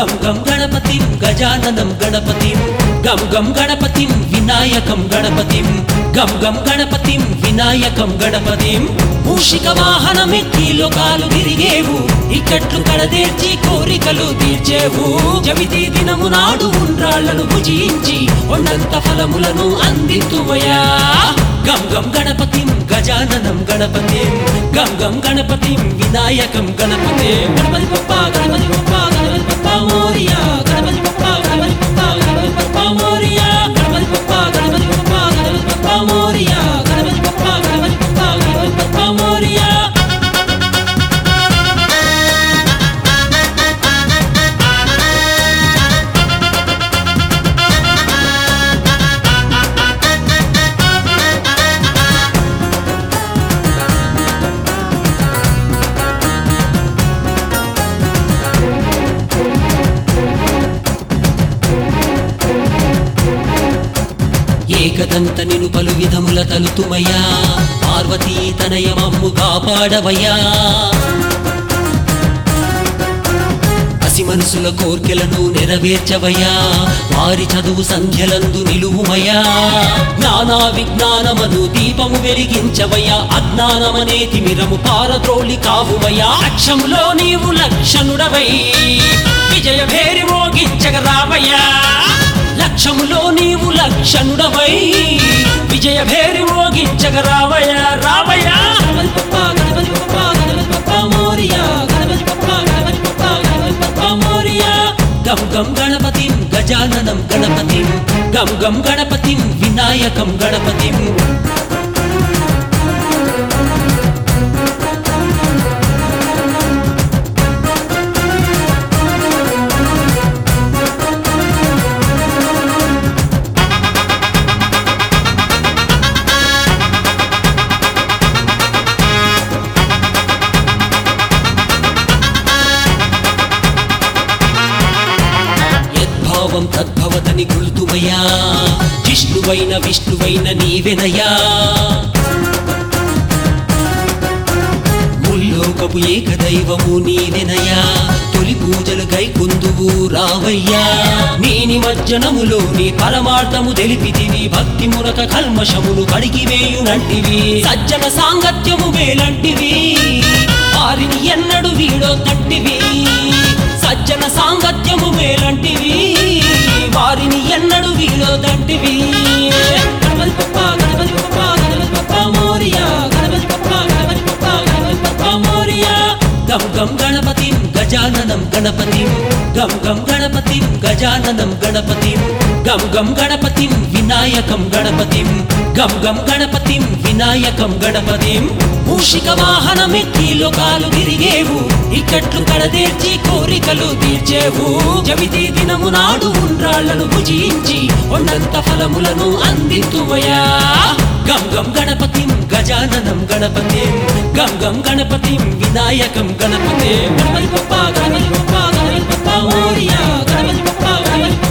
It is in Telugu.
గం గం గణపతిం గజాననం గణపతిం గం గం గణపతిం వినాయకం గణపతిం గం గం గణపతిం వినాయకం గణపతిం మూషిక వాహనమెక్కి లోకాలు తిరిగేవు ఇక్కట్లు కడదేర్చి కోరికలు తీర్చేవు జవితి దినము నాడు ఉండ్రాళ్లను భుజించి కొండంత ఫలములను అందింతువయా గం గం గణపతిం గజాననం గణపతిం గం గం గణపతిం వినాయకం గణపతే గణపతి బప్ప గణపతి బప్ప గణపతి బప్ప మోరియా గణపతి బప్ప గణపతి బప్ప గణపతి బప్ప మోరియా గణపతి బప్ప గణపతి బప్ప గణపతి బప్ప మోరియా గణపతి బప్ప గణపతి బప్ప గణపతి బప్ప మోరియా ఏకదంత నిను పలు విధముల తలుతుమయ్యా పార్వతీ తనయమమ్ము కాపాడవయ్యా పసి మనసుల కోర్కెలను నెరవేర్చవయ్యా వారి చదువు సంధ్యలందు నిలువుమయ్యా జ్ఞానా విజ్ఞానమను దీపము వెలిగించవయ్యా అజ్ఞానమనే తిమిరము పారద్రోలి కావువయ్యా అక్షములో నీవు లక్షణుడవై విజయ భేరి మోగించగ రావయ్యా లక్ష్యములో నీవు లక్షణుడవై విజయ భేరి మోగించగ రావయ్యా రావయ్యా గణపతి బప్ప గణపతి బప్ప గణపతి బప్ప మోరియా గణపతి బప్ప గణపతి బప్ప గణపతి బప్ప మోరియా గం గం గణపతిం గజాననం గణపతిం గం గం గణపతిం వినాయకం గణపతిం యద్భావం తద్భవతని గుల్తుమయ్యా జిష్ణువైన విష్ణువైన నీవెనయ్యా ముల్లోకపు ఏకదైవము నీవెనయ్యా తొలి పూజలు గైకుందువు రావయ్యా నీ నిమజ్జనములో నీ పరమార్థము తెలిపితివి భక్తి మురక కల్మషమును కడిగివేయునంటివి సజ్జన సాంగత్యము వేలంటివి వారిని ఎన్నడు వీడో తట్టివి సజ్జన సాంగత్యము మేలంటివి వారిని ఎన్నడు వీడో దంటివి గణపతి బప్ప గణపతి బప్ప గణపతి బప్ప మోరియా గణపతి బప్ప గణపతి బప్ప గణపతి బప్ప మోరియా గం గం గణపతిం గజాననం గణపతిం గం గం గణపతిం గజాననం గణపతిం గం గం గణపతిం వినాయకం గణపతిం గం గం గణపతిం వినాయకం గణపతిం మూషిక వాహనమెక్కి లోకాలు తిరిగేవు ఇక్కట్లు కడదేర్చి కోరికలు తీర్చేవు జవితి దినము నాడు ఉండ్రాళ్లను భుజించి కొండంత ఫలములను అందింతువయా గం గం గణపతిం గజాననం గణపతిం గం గం గణపతిం వినాయకం గణపతే గణపతి బప్ప గణపతి బప్ప గణపతి బప్ప మోరియా గణపతి బప్ప గణపతి